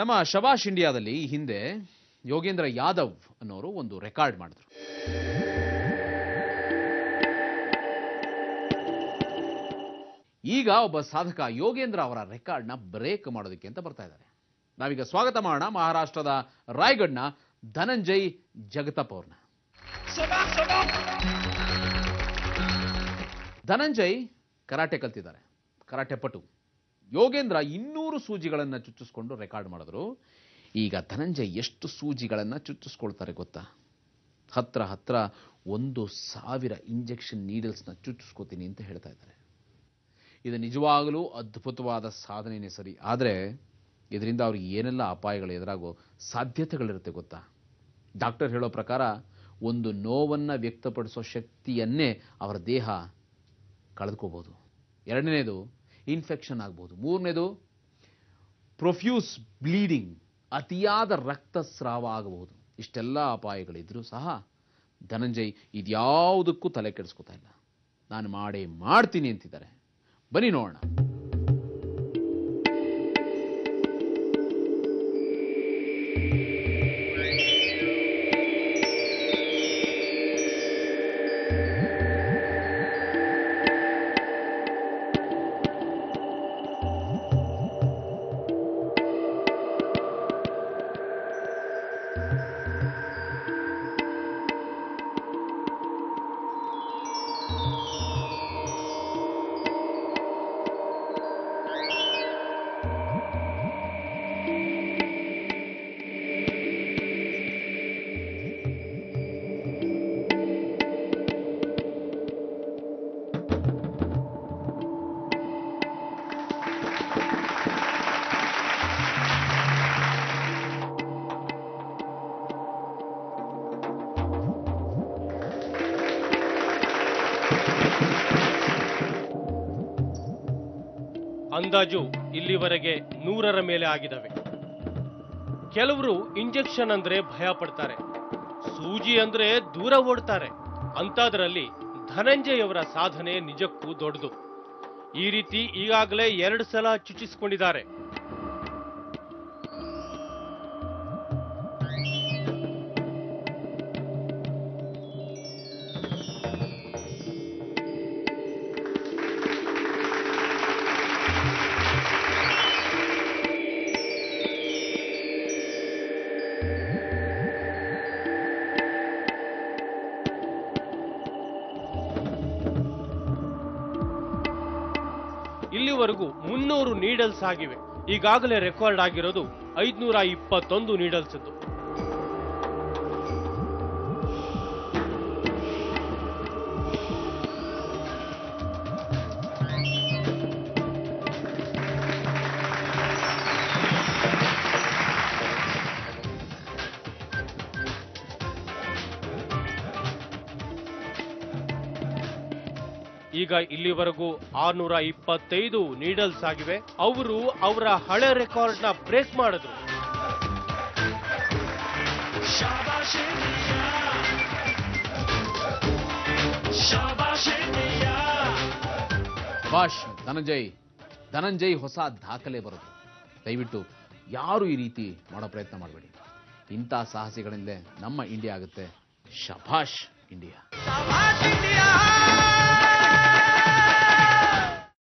ನಮ್ಮ ಶಬಾಷ್ ಇಂಡಿಯಾದಲ್ಲಿ ಈ ಹಿಂದೆ ಯೋಗೇಂದ್ರ ಯಾದವ್ ಅನ್ನೋರು ಒಂದು ರೆಕಾರ್ಡ್ ಮಾಡಿದ್ರು ಈಗ ಒಬ್ಬ ಸಾಧಕ ಯೋಗೇಂದ್ರ ಅವರ ರೆಕಾರ್ಡ್ನ ಬ್ರೇಕ್ ಮಾಡೋದಕ್ಕೆ ಅಂತ ಬರ್ತಾ ಇದ್ದಾರೆ ನಾವೀಗ ಸ್ವಾಗತ ಮಾಡೋಣ ಮಹಾರಾಷ್ಟ್ರದ ರಾಯ್ಗಢ್ನ ಧನಂಜಯ್ ಜಗತಾಪ್ ಅವ್ರನ್ನ ಧನಂಜಯ್ ಕರಾಟೆ ಕಲ್ತಿದ್ದಾರೆ ಕರಾಟೆ ಪಟು ಯೋಗೇಂದ್ರ ಇನ್ನೂರು ಸೂಜಿಗಳನ್ನು ಚುಚ್ಚಿಸ್ಕೊಂಡು ರೆಕಾರ್ಡ್ ಮಾಡಿದ್ರು ಈಗ ಧನಂಜಯ್ ಎಷ್ಟು ಸೂಜಿಗಳನ್ನು ಚುಚ್ಚಿಸ್ಕೊಳ್ತಾರೆ ಗೊತ್ತಾ ಹತ್ರ ಹತ್ರ ಒಂದು ಸಾವಿರ ಇಂಜೆಕ್ಷನ್ ನೀಡಲ್ಸ್ನ ಚುಚ್ಚಿಸ್ಕೋತೀನಿ ಅಂತ ಹೇಳ್ತಾ ಇದ್ದಾರೆ ಇದು ನಿಜವಾಗಲೂ ಅದ್ಭುತವಾದ ಸಾಧನೆಯೇ ಸರಿ ಆದರೆ ಇದರಿಂದ ಅವ್ರಿಗೆ ಏನೆಲ್ಲ ಅಪಾಯಗಳು ಎದುರಾಗೋ ಸಾಧ್ಯತೆಗಳಿರುತ್ತೆ ಗೊತ್ತಾ ಡಾಕ್ಟರ್ ಹೇಳೋ ಪ್ರಕಾರ ಒಂದು ನೋವನ್ನು ವ್ಯಕ್ತಪಡಿಸೋ ಶಕ್ತಿಯನ್ನೇ ಅವರ ದೇಹ ಕಳೆದುಕೋಬೋದು ಎರಡನೇದು ಇನ್ಫೆಕ್ಷನ್ ಆಗ್ಬೋದು ಮೂರನೇದು ಪ್ರೊಫ್ಯೂಸ್ ಬ್ಲೀಡಿಂಗ್ ಅತಿಯಾದ ರಕ್ತಸ್ರಾವ ಆಗಬಹುದು ಇಷ್ಟೆಲ್ಲ ಅಪಾಯಗಳಿದ್ರೂ ಸಹ ಧನಂಜಯ್ ಇದ್ಯಾವುದಕ್ಕೂ ತಲೆ ಕೆಡಿಸ್ಕೊತಾ ಇಲ್ಲ ನಾನು ಮಾಡೇ ಮಾಡ್ತೀನಿ ಅಂತಿದ್ದಾರೆ ಬನ್ನಿ ನೋಡೋಣ ಅಂದಾಜು ಇಲ್ಲಿವರೆಗೆ ನೂರರ ಮೇಲೆ ಆಗಿದವೆ ಕೆಲವರು ಇಂಜೆಕ್ಷನ್ ಅಂದ್ರೆ ಭಯ ಪಡ್ತಾರೆ ಸೂಜಿ ಅಂದ್ರೆ ದೂರ ಓಡ್ತಾರೆ ಅಂತಾದ್ರಲ್ಲಿ ಧನಂಜಯ್ ಅವರ ಸಾಧನೆ ನಿಜಕ್ಕೂ ದೊಡ್ಡದು ಈ ರೀತಿ ಈಗಾಗಲೇ ಎರಡು ಸಲ ಚುಚ್ಚಿಸಿಕೊಂಡಿದ್ದಾರೆ ಇಲ್ಲಿವರೆಗೂ ಮುನ್ನೂರು ನೀಡಲ್ಸ್ ಆಗಿವೆ ಈಗಾಗಲೇ ರೆಕಾರ್ಡ್ ಆಗಿರೋದು ಐದ್ನೂರ ಇಪ್ಪತ್ತೊಂದು ನೀಡಲ್ಸ್ ಈಗ ಇಲ್ಲಿವರೆಗೂ ಆರ್ನೂರ ಇಪ್ಪತ್ತೈದು ನೀಡಲ್ಸ್ ಆಗಿವೆ ಅವರು ಅವರ ಹಳೆ ರೆಕಾರ್ಡ್ ನ ಬ್ರೇಕ್ ಮಾಡಿದ್ರು ಬಾಷ್ ಧನಂಜಯ್ ಧನಂಜಯ್ ಹೊಸ ದಾಖಲೆ ಬರೋದು ದಯವಿಟ್ಟು ಯಾರು ಈ ರೀತಿ ಮಾಡೋ ಪ್ರಯತ್ನ ಮಾಡಬೇಡಿ ಇಂಥ ಸಾಹಸಿಗಳಿಂದಲೇ ನಮ್ಮ ಇಂಡಿಯಾ ಆಗುತ್ತೆ ಶಭಾಷ್ ಇಂಡಿಯಾ Shabbat India!